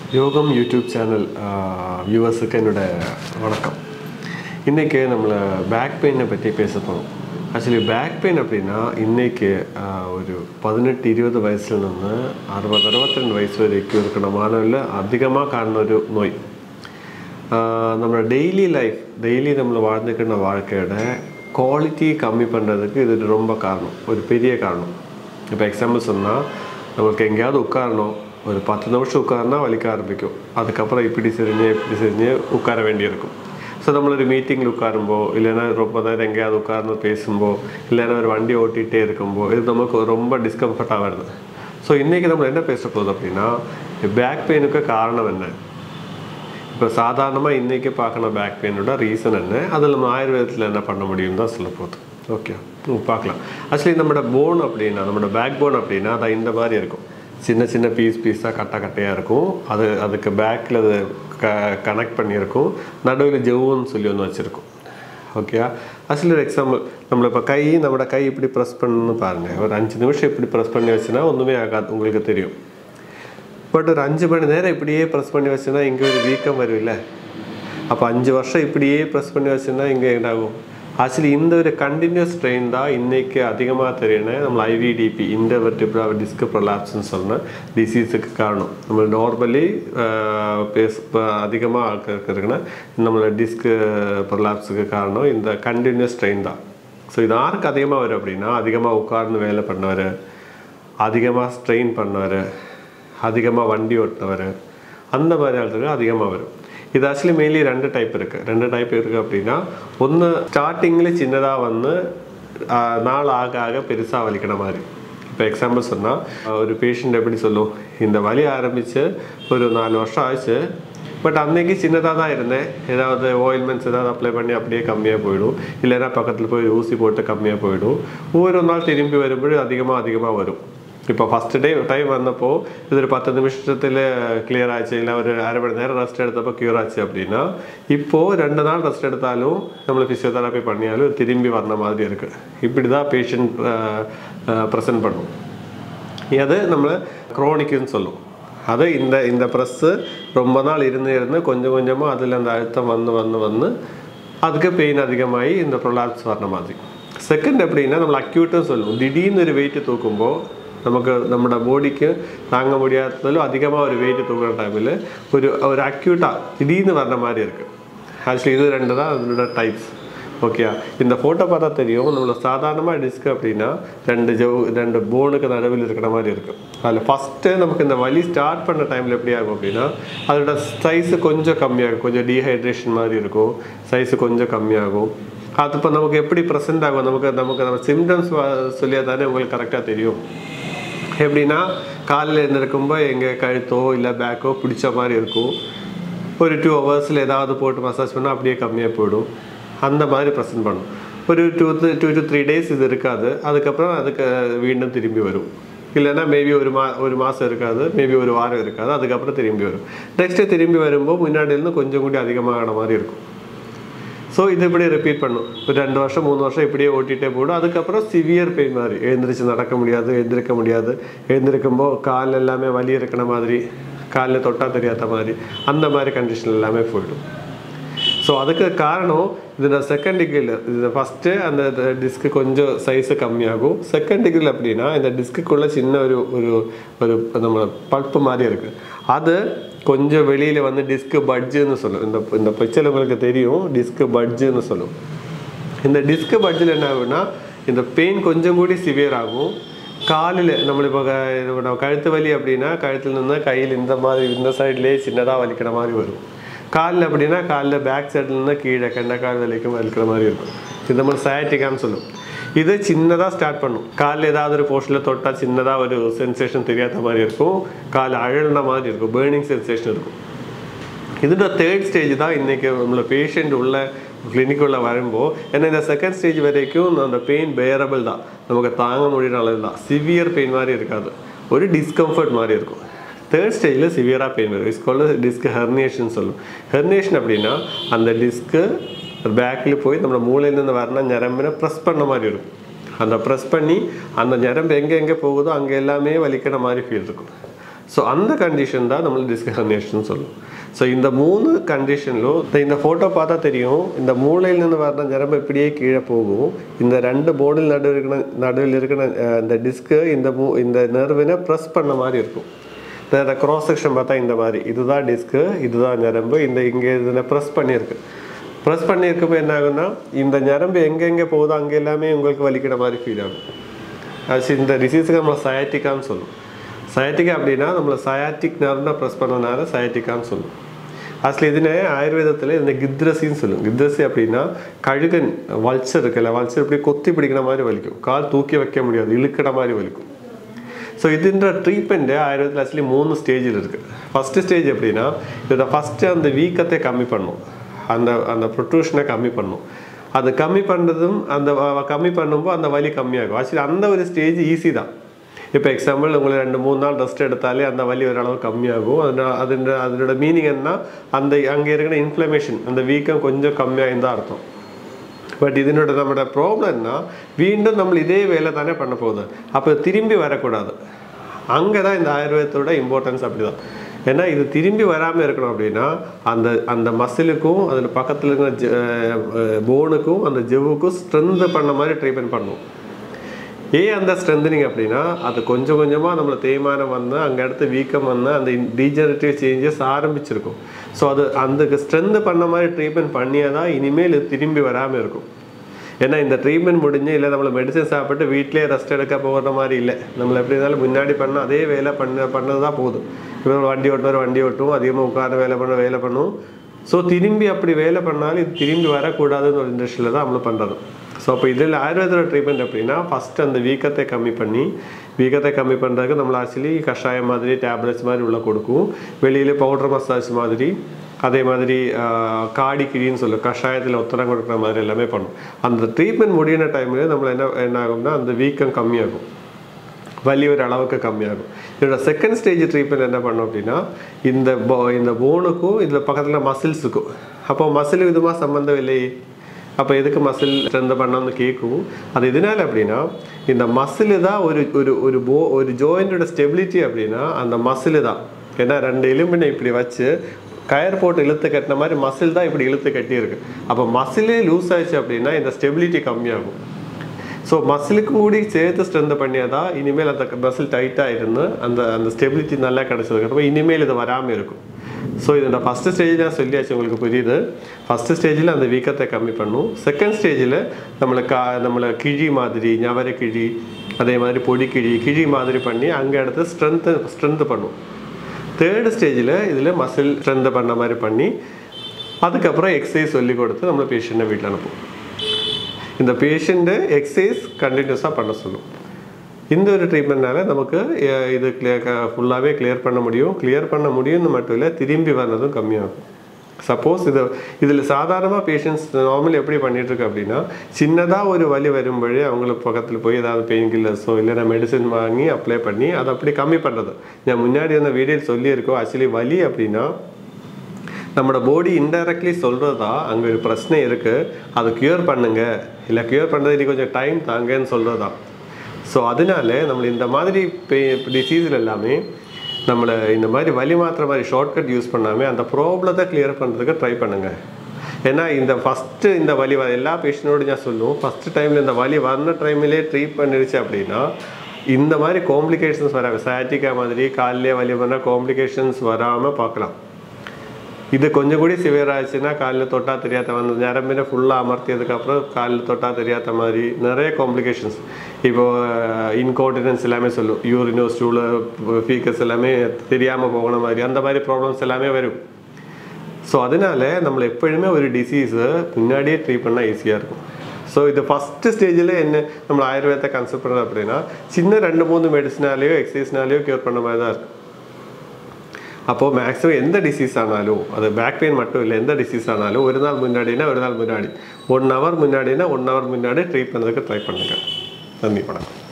யோகம் YouTube channel வியூவர்ஸுக்கு என்னோட வணக்கம் இன்றைக்கி நம்மளை பேக் பெயினை பற்றி பேச போகிறோம் ஆக்சுவலி பேக் பெயின் அப்படின்னா இன்றைக்கி ஒரு பதினெட்டு இருபது வயசில் നിന്ന് അറുപത് അറുപത്തിരണ്ട് വയസ്സ് വരേക്കും ഇരിക്കുന്ന മാനവിൽ അധികமாக കാണുന്ന ഒരു നോയ് ஆஹ் நம்ம டெய்லி லைஃப் டெய்லி நம்ம வாழ்ந்துக்கிற வாழ்க்கையோட குவாலிட்டி கம்மி பண்ணுறதுக்கு இது ரொம்ப காரணம் ஒரு பெரிய காரணம் இப்போ எக்ஸாம்பிள் சொன்னால் நம்மளுக்கு எங்கேயாவது உட்காரணும் ஒரு பத்து நிமிஷம் உட்காருனா வலிக்க ஆரம்பிக்கும் அதுக்கப்புறம் இப்படி செஞ்சு இப்படி செஞ்சு உட்கார வேண்டியிருக்கும் ஸோ നമ്മളൊരു മീറ്റിങ്ങിൽ ഉட்காരുമ്പോൾ இல்லைன்னா ரொம்ப நேரம் எங்கேயாவது உட்கார்ந்து பேசுമ്പോൾ இல்லைன்னா ஒரு வண்டி ஓட்டிகிட்டே இருக்குമ്പോൾ இது நமக்கு ரொம்ப டிஸ்கம்ஃபர்ட்டாக வருது ஸோ இன்றைக்கி நம்ம என்ன பேச போகுது அப்படின்னா பேக் பெயினுக்கு காரணம் என்ன இப்போ சாதாரணமாக இன்றைக்கி பார்க்கணும் பேக் பெயினோட ரீசன் என்ன அதில் நம்ம ஆயுர்வேதத்தில் என்ன பண்ண முடியும் தான் சொல்ல போகுது ஓகே பார்க்கலாம் ஆக்சுவலி நம்மளோட போன் அப்படின்னா நம்மளோட பேக் போன் அப்படின்னா அது இந்த மாதிரி இருக்கும் சின்ன சின்ன பீஸ் பீஸாக கட்டை கட்டையாக இருக்கும் அது அதுக்கு பேக்கில் அது க கனெக்ட் பண்ணியிருக்கும் நடுவில் ஜவ்வுன்னு சொல்லி ஒன்று வச்சுருக்கும் ஓகே ஆக்சுவலி ஒரு எக்ஸாம்பிள் நம்மளை இப்போ கை நம்மளோட கை இப்படி ப்ரெஸ் பண்ணணும்னு பாருங்கள் ஒரு அஞ்சு நிமிஷம் இப்படி ப்ரெஸ் பண்ணி வச்சுன்னா ஒன்றுமே ஆகாது உங்களுக்கு தெரியும் பட் ஒரு அஞ்சு மணி நேரம் இப்படியே ப்ரெஸ் பண்ணி வச்சுன்னா இங்கே ஒரு வீக்கம் வரும்ல அப்போ அஞ்சு வருஷம் இப்படியே ப்ரெஸ் பண்ணி வச்சுன்னா இங்கே என்னாகும் ஆக்சுவலி இந்த ஒரு கண்டினியூஸ் ட்ரெயின் தான் இன்னைக்கு அதிகமாக தெரியணும் நம்ம ஐவிடிபி இந்த வெர்டிப்ரா டிஸ்க் ப்ரொலாப்ஸ்னு சொன்ன டிசீஸுக்கு காரணம் நம்ம நார்மலி பேஸ் இப்போ அதிகமாக ஆட்கள் இருக்குன்னா நம்மளோட டிஸ்க் ப்ரொலாப்ஸுக்கு காரணம் இந்த கண்டினியூஸ் ட்ரெயின் தான் ஸோ இது யாருக்கு அதிகமாக வரும் அப்படின்னா அதிகமாக உட்கார்ந்து வேலை பண்ணவர் அதிகமாக ஸ்ட்ரெயின் பண்ணவர் அதிகமாக வண்டி ஓட்டினவர் அந்த மாதிரி ஆளுக்கு அதிகமாக வரும் இது ஆக்சுவலி மெயின்லி ரெண்டு டைப் இருக்குது ரெண்டு டைப் இருக்குது அப்படின்னா ஒன்று ஸ்டார்டிங்கில் சின்னதாக வந்து ஆஹ், நாள் ஆக ஆக பெருசாக வலிக்கிற மாதிரி இப்போ எக்ஸாம்பிள் சொன்னால் ஒரு பேஷண்ட் எப்படி சொல்லும் இந்த வலி ஆரம்பித்து ஒரு நாலு வருஷம் ஆச்சு பட் அன்னைக்கு சின்னதாக தான் இருந்தேன் ஏதாவது ஓயில்மெண்ட்ஸ் ஏதாவது அப்ளை பண்ணி அப்படியே கம்மியாக போயிடும் இல்லைன்னா பக்கத்தில் போய் ஊசி போட்டு கம்மியாக போயிடும் ஒவ்வொரு நாள் திரும்பி வரும்போது அதிகமாக அதிகமாக வரும் இப்போ ஃபஸ்ட் டே டைம் வந்தப்போ இது ஒரு பத்து நிமிஷத்தில் கிளியர் ஆச்சு இல்லை ஒரு அரை மணி நேரம் ரெஸ்ட் எடுத்தப்போ க்யூர் ஆச்சு அப்படின்னா இப்போது ரெண்டு நாள் ரெஸ்ட் எடுத்தாலும் நம்மளை ஃபிசியோதெரப்பி பண்ணியாலும் திரும்பி வந்த மாதிரி இருக்குது இப்படி தான் பேஷண்ட் ப்ரெசென்ட் பண்ணும் அது நம்மளை க்ரோனிக்குன்னு சொல்லும் அது இந்த இந்த ப்ரெஸ்ஸு ரொம்ப நாள் இருந்து இருந்து கொஞ்சம் கொஞ்சமாக அதில் அந்த அழுத்தம் வந்து வந்து வந்து அதுக்கு பெயின் அதிகமாகி இந்த ப்ரொலாப்ஸ் வர்ற மாதிரி செகண்ட் எப்படின்னா நம்ம அக்யூட்டும் சொல்லுவோம் திடீர்னு ஒரு வெயிட்டு தூக்குമ്പോൾ നമുക്ക് നമ്മുടെ ബോഡിക്ക് താങ്ങ മുടിയാത്തതിലും அதிகமாக ஒரு வெயிட் தூக்குற டைமில் ஒரு ஒரு அக்யூட்டாக திடீர்னு வர்ற மாதிரி இருக்குது ஆக்சுவலி இது ரெண்டு தான் அதோட டைப்ஸ் ஓகே இந்த ஃபோட்டோ பார்த்தா தெரியும் நம்மள சாதாரணமாக டிஸ்க் அப்படின்னா ரெண்டு ஜவ் ரெண்டு போனுக்கு நடுவில் இருக்கிற மாதிரி இருக்கும் அதில் ஃபஸ்ட்டு நமக்கு இந்த வலி ஸ்டார்ட் பண்ண டைமில் எப்படி ஆகும் அப்படின்னா அதோட சைஸு கொஞ்சம் கம்மியாகும் கொஞ்சம் டீஹைட்ரேஷன் மாதிரி இருக்கும் சைஸு கொஞ்சம் கம்மியாகும் அது இப்போ நமக்கு எப்படி ப்ரெசென்ட் ஆகும் நமக்கு நமக்கு நம்ம சிம்டம்ஸ் சொல்லியா தானே உங்களுக்கு கரெக்டாக தெரியும் எப்படின்னா காலையில் எழுந்திருக்கும்போது எங்கள் கழுத்தோ இல்லை பேக்கோ பிடிச்ச மாதிரி இருக்கும் ஒரு டூ ஹவர்ஸில் ஏதாவது போட்டு மசாஜ் பண்ணால் அப்படியே கம்மியாக போயிடும் அந்த மாதிரி ப்ரெசென்ட் பண்ணும் ஒரு two two to three days இது இருக்காது அதுக்கப்புறம் அதுக்கு மீண்டும் திரும்பி வரும் இல்லைன்னா மேபி ஒரு மா ஒரு மாதம் இருக்காது மேபி ஒரு வாரம் இருக்காது அதுக்கப்புறம் திரும்பி வரும் நெக்ஸ்ட்டு திரும்பி வரும்போது முன்னாடி இருந்து கொஞ்சம் கூடி அதிகமாகின மாதிரி இருக்கும் ஸோ இது இப்படி ரிப்பீட் பண்ணும் ஒரு ரெண்டு வருஷம் மூணு வருஷம் இப்படியே ஓட்டிகிட்டே போடும் அதுக்கப்புறம் சிவியர் பெயின் மாதிரி எழுந்திரிச்சு நடக்க முடியாது எழுந்திருக்க முடியாது எழுந்திருக்கும்போது கால் எல்லாமே வலி இருக்கிற மாதிரி காலில் தொட்டால் தெரியாத மாதிரி அந்த மாதிரி கண்டிஷன் எல்லாமே போயிடும் ஸோ அதுக்கு காரணம் இதில் செகண்ட் டிகிரியில் இது ஃபஸ்ட்டு அந்த டிஸ்க்கு கொஞ்சம் சைஸு கம்மியாகும் செகண்ட் டிகிரியில் அப்படின்னா இந்த டிஸ்க்குள்ளே சின்ன ஒரு ஒரு ஒரு நம்ம பல்ப்பு மாதிரி இருக்குது அது கொஞ்சம் வெளியில் வந்து டிஸ்க்கு பட்ஜுன்னு சொல்லும் இந்த இந்த பிக்சர் உங்களுக்கு தெரியும் டிஸ்க்கு பட்ஜுன்னு சொல்லும் இந்த டிஸ்க் பட்ஜில் என்ன ஆகும்னா இந்த பெயின் கொஞ்சம் கூடி சிவியர் ஆகும் காலில் நம்ம இப்போ க- இது நம்ம கழுத்து வலி அப்படின்னா கழுத்தில் நின்று கையில் இந்த மாதிரி இந்த சைட்லேயே சின்னதாக வலிக்கிற மாதிரி வரும் காலில் அப்படின்னா காலில் பேக் சைடில் இருந்து கீழே கெண்டைக்கால் வலிக்கும் வலிக்கிற மாதிரி இருக்கும் இது மாதிரி சயாட்டிக்கான்னு சொல்லும் இது சின்னதாக ஸ்டார்ட் பண்ணும் காலில் ஏதாவது ஒரு போர்ஷனில் தொட்டால் சின்னதாக ஒரு சென்சேஷன் தெரியாத மாதிரி இருக்கும் கால் அழகுன மாதிரி இருக்கும் பேர்னிங் சென்சேஷன் இருக்கும் ഇതിൻ്റെ തേർഡ് സ്റ്റേജ് தான் இன்றைக்கி நம்மள பேஷண்ட் உள்ள கிளினிக்குள்ள வரும்போது ஏன்னா இந்த செகண்ட் ஸ்டேஜ் வரைக்கும் அந்த பெயின் பேரபிள் தான் நமக்கு தாங்க முடியுற அளவு தான் சிவியர் பெயின் மாதிரி இருக்காது ஒரு டிஸ்கம்ஃபர்ட் மாதிரி இருக்கும் தேர்ட் ஸ்டேஜில் சிவியராக பெயின் வரும் இஸ்கோல டிஸ்க் ஹெர்னியேஷன் சொல்லும் ஹெர்னியேஷன் அப்படின்னா அந்த டிஸ்க்கு பேக்கில் போய் நம்ம மூளையிலேருந்து வரணும் நிரம்பின ப்ரெஸ் பண்ண மாதிரி இருக்கும் அந்த ப்ரெஸ் பண்ணி அந்த நரம்பு எங்கே எங்கே போகுதோ அங்கே எல்லாமே வலிக்கிற மாதிரி ஃபீல் இருக்கும் ஸோ அந்த கண்டிஷன் தான் நம்ம டிஸ்க் ஹெர்னியேஷன் சொல்லுவோம் ஸோ இந்த மூணு கண்டிஷனிலும் இந்த ஃபோட்டோ பார்த்தா தெரியும் இந்த மூளையில் இருந்து வர்ற நரம்பு இப்படியே கீழே போகும் இந்த ரெண்டு போர்டில் நடுவில் இருக்கிற நடுவில் இருக்கிற அஹ், இந்த டிஸ்க்கு இந்த மூ இந்த நர்வினை ப்ரெஸ் பண்ண மாதிரி இருக்கும் இந்த க்ராஸ் செக்ஷன் பார்த்தா இந்த மாதிரி இதுதான் டிஸ்க்கு இதுதான் நரம்பு இந்த இங்கே இதில் ப்ரெஸ் பண்ணியிருக்கு ப்ரெஸ் பண்ணியிருக்கப்போ என்ன ஆகும்னா இந்த நரம்பு எங்கெங்கே போகுதோ அங்கே எல்லாமே உங்களுக்கு வலிக்கிற மாதிரி ஃபீல் ஆகும் அது இந்த டிசீஸுக்கு நம்ம சயாட்டிக்கான்னு சொல்லுவோம் சயாட்டிக்கா அப்படின்னா நம்மளை சயாட்டிக் நர்வ்னா ப்ரெஸ் பண்ணனால சயாட்டிக்கான்னு சொல்லுவோம் அசல் ഇതിനെ ആയുർവേദത്തിൽ ഇതിനെ ഗിദ്രസിന്ന് சொல்லும் ഗിദ്രസി அப்படின்னா கழுகன் வல்ச்சர் இருக்குல்ல வல்ச்சர் இப்படி கொத்தி பிடிக்கிற மாதிரி வலிக்கும் கால் தூக்கி வைக்க முடியாது இழுக்கிற மாதிரி வலிக்கும் ஸோ இதுன்ற ட்ரீட்மெண்ட்டு ஆயுர்வேதத்தில் ஆக்சுவலி மூணு ஸ்டேஜில் இருக்குது ஃபஸ்ட்டு ஸ்டேஜ் எப்படின்னா இதோட ஃபஸ்ட்டு அந்த வீக்கத்தை கம்மி பண்ணும் அந்த அந்த ப்ரொட்ரூஷனை கம்மி பண்ணும் அது கம்மி பண்ணுறதும் அந்த வ- கம்மி பண்ணும்போது அந்த வலி கம்மியாகும் ஆக்சுவலி அந்த ஒரு ஸ்டேஜ் ஈஸி தான் இப்போ எக்ஸாம்பிள் உங்களுக்கு ரெண்டு மூணு நாள் ரெஸ்ட் எடுத்தாலே அந்த வலி ஓரளவு கம்மியாகும் அதனால அதோட அதனோட மீனிங் என்ன அந்த அங்கே இருக்கிற இன்ஃப்ளமேஷன் அந்த வீக்கம் கொஞ்சம் கம்மியாகும் தான் அர்த்தம் பட் இதனோட நம்மளோட ப்ராப்ளம்னா வீண்டும் நம்ம இதே வேலை தானே பண்ண போகுது அப்போ திரும்பி வரக்கூடாது அங்கே தான் இந்த ஆயுர்வேதத்தோட இம்பார்ட்டன்ஸ் அப்படிதான் ஏன்னா இது திரும்பி வராமல் இருக்கணும் அப்படின்னா அந்த அந்த மசிலுக்கும் அதில் பக்கத்தில் இருக்கிற போனுக்கும் அந்த ஜெவ்வுக்கும் ஸ்ட்ரென்த் பண்ண மாதிரி ட்ரீட்மெண்ட் பண்ணும் ஏன் அந்த ஸ்ட்ரென்தனிங் அப்படின்னா அது கொஞ்சம் கொஞ்சமாக நம்மளை தேய்மானம் வந்து அங்கே அடுத்து வீக்கம் வந்து அந்த டீஜெனரேட்டிவ் சேஞ்சஸ் ஆரம்பிச்சிருக்கும் ஸோ அது அந்த ஸ்ட்ரென்த் பண்ண மாதிரி ட்ரீட்மெண்ட் பண்ணியே தான் இனிமேல் இது திரும்பி வராமல் இருக்கும் ஏன்னா இந்த ட்ரீட்மெண்ட் முடிஞ்சு இல்லை நம்மளை மெடிசன் சாப்பிட்டு வீட்டிலே ரெஸ்ட் எடுக்க போகிற மாதிரி இல்லை நம்மளை எப்படி இருந்தாலும் முன்னாடி பண்ண அதே வேலை பண்ண பண்ணது தான் போதும் இப்போ வண்டி ஓட்டுவார் வண்டி ஓட்டும் அதிகமாக உட்கார வேலை பண்ண வேலை பண்ணும் ஸோ திரும்பி அப்படி வேலை பண்ணாலும் இது திரும்பி வரக்கூடாதுன்னு ஒரு இண்டஸ்ட்ரியில் தான் நம்மளும் பண்ணுறது ஸோ அப்போ இதில் ஆயுர்வேதோட ட்ரீட்மெண்ட் எப்படின்னா ஃபஸ்ட்டு அந்த வீக்கத்தை கம்மி பண்ணி வீக்கத்தை கம்மி பண்ணுறதுக்கு நம்மள ஆக்சுவலி கஷாயம் மாதிரி டேப்லெட்ஸ் மாதிரி உள்ள கொடுக்கும் வெளியில் பவுடர் மசாஜ் மாதிரி அதே மாதிரி ஆஹ், காடி கிழின்னு சொல்லும் கஷாயத்தில் ஒத்தடம் கொடுக்குற மாதிரி எல்லாமே பண்ணும் அந்த ட்ரீட்மெண்ட் முடியிற டைமில் நம்மள என்ன என்ன ஆகும்னா அந்த வீக்கம் கம்மியாகும் வலி ஒரு அளவுக்கு கம்மியாகும் இதோட செகண்ட் ஸ்டேஜ் ட்ரீட்மெண்ட் என்ன பண்ணோம் அப்படின்னா இந்த bo- இந்த போனுக்கும் இதில் பக்கத்தில் மசில்ஸுக்கும் அப்போ மசில் விதமாக சம்மந்தம் இல்லையே அப்போ எதுக்கு மசில் ஸ்ட்ரென்த் பண்ணோம்னு கேட்கும் அது எதனால அப்படின்னா இந்த மசில் தான் ஒரு ஒரு ஒரு போ ஒரு ஜோயிண்டோட ஸ்டெபிலிட்டி அப்படின்னா அந்த மசில் தான் ஏன்னா ரெண்டு எலும்பினை இப்படி வச்சு கயர் போட்டு இழுத்து கட்டின மாதிரி மசில் தான் இப்படி இழுத்து கட்டியிருக்கு அப்போ மசிலே லூஸ் ஆயிடுச்சு அப்படின்னா இந்த ஸ்டெபிலிட்டி கம்மியாகும் ஸோ மசிலுக்கு கூடி சேர்த்து ஸ்ட்ரென்த் பண்ணியதா இனிமேல் அந்த மசில் டைட்டாக இருந்து அந்த அந்த ஸ்டெபிலிட்டி நல்லா கிடச்சதுக்கப்புறம் இனிமேல் இது வராமல் இருக்கும் ஸோ இதோட ஃபஸ்ட்டு ஸ்டேஜில் நான் சொல்லியாச்சு உங்களுக்கு புரியுது ஃபஸ்ட்டு ஸ்டேஜில் அந்த வீக்கத்தை கம்மி பண்ணும் செகண்ட் ஸ்டேஜில் நம்மளை கா நம்மளை கிழி மாதிரி ஞவர கிழி அதே மாதிரி பொடி கிழி கிழி மாதிரி பண்ணி அங்கே எடுத்து ஸ்ட்ரென்த்து ஸ்ட்ரென்த்து பண்ணும் தேர்டு ஸ்டேஜில் இதில் மசில் ஸ்ட்ரென்த் பண்ண மாதிரி பண்ணி அதுக்கப்புறம் எக்ஸசைஸ் சொல்லி கொடுத்து நம்ம பேஷண்ட்டை வீட்டில் அனுப்பும் இந்த பேஷண்ட்டு எக்ஸசைஸ் கண்டினியூஸாக பண்ண சொல்லும் இந்த ஒரு ட்ரீட்மெண்ட்னால நமக்கு அஹ், இது கிளியர் ஃபுல்லாகவே கிளியர் பண்ண முடியும் கிளியர் பண்ண முடியும்னு மட்டும் இல்லை திரும்பி வர்றதும் கம்மியாகும் சப்போஸ் இது இதில் சாதாரணமாக பேஷண்ட்ஸ் நார்மல் எப்படி பண்ணிட்டு இருக்கு அப்படின்னா சின்னதாக ஒரு வலி வரும்பொழுது அவங்களுக்கு பக்கத்தில் போய் ஏதாவது பெயின் கில்லர்ஸோ இல்லைன்னா மெடிசன் வாங்கி அப்ளை பண்ணி அதை அப்படி கம்மி பண்ணுறது நான் முன்னாடி அந்த வீடியோவில் சொல்லியிருக்கோம் ஆக்சுவலி வலி அப்படின்னா நம்மளோட பாடி இன்டைரக்ட்லி சொல்கிறதா அங்கே ஒரு பிரச்சனை இருக்குது அதை க்யூர் பண்ணுங்க இல்லை க்யூர் பண்ணுறது இன்னைக்கு கொஞ்சம் டைம் தாங்கன்னு சொல்கிறதா ஸோ அதனால நம்ம இந்த மாதிரி டிசீஸில் எல்லாமே நம்மளை இந்த மாதிரி வலி மாத்திர மாதிரி ஷார்ட்கட் யூஸ் பண்ணாமல் அந்த ப்ராப்ளத்தை கிளியர் பண்ணுறதுக்கு ட்ரை பண்ணுங்கள் ஏன்னா இந்த ஃபஸ்ட்டு இந்த வலி வ- எல்லா பேஷண்டோடு நான் சொல்லுவோம் ஃபஸ்ட்டு டைமில் இந்த வலி வந்த டைம்லேயே ட்ரீட் பண்ணிடுச்சு அப்படின்னா இந்த மாதிரி காம்ப்ளிகேஷன்ஸ் வராமல் சயாட்டிக்கா மாதிரி காலிலே வலி பண்ணால் காம்ப்ளிகேஷன்ஸ் வராமல் பார்க்கலாம் இது கொஞ்சம் கூட சிவியர் ஆச்சுன்னா காலில் தொட்டா தெரியாத வந்து நரம்பின ஃபுல்லாக அமர்த்தியதுக்கப்புறம் காலில் தொட்டா தெரியாத மாதிரி நிறைய காம்ப்ளிகேஷன்ஸ் இப்போ இன்கான்டினன்ஸ் எல்லாமே சொல்லும் யூரினோ ஸ்டூலு ஃபீக்கஸ் எல்லாமே தெரியாமல் போகணும் மாதிரி அந்த மாதிரி ப்ராப்ளம்ஸ் எல்லாமே வரும் ஸோ அதனால நம்மளை எப்பொழுதுமே ஒரு டிசீஸை முன்னாடியே ட்ரீட் பண்ணால் ஈஸியாக இருக்கும் ஸோ இது ஃபஸ்ட்டு ஸ்டேஜில் என்ன நம்ம ஆயுர்வேதத்தை கன்சல்ட் பண்ணுறது அப்படின்னா சின்ன ரெண்டு மூணு மெடிசனாலேயோ எக்ஸசைஸ்னாலேயோ க்யூர் பண்ண மாதிரி தான் இருக்கும் அப்போது மேக்ஸிமம் எந்த டிசீஸ் ஆனாலும் அது பேக் பெயின் மட்டும் இல்லை எந்த டிசீஸ் ஆனாலும் ஒரு நாள் முன்னாடினா ஒரு நாள் முன்னாடி ஒன் ஹவர் முன்னாடினா ஒன் ஹவர் முன்னாடி ட்ரீட் பண்ணுறதுக்கு ட்ரை பண்ணுங்கள் நன்றி வணக்கம்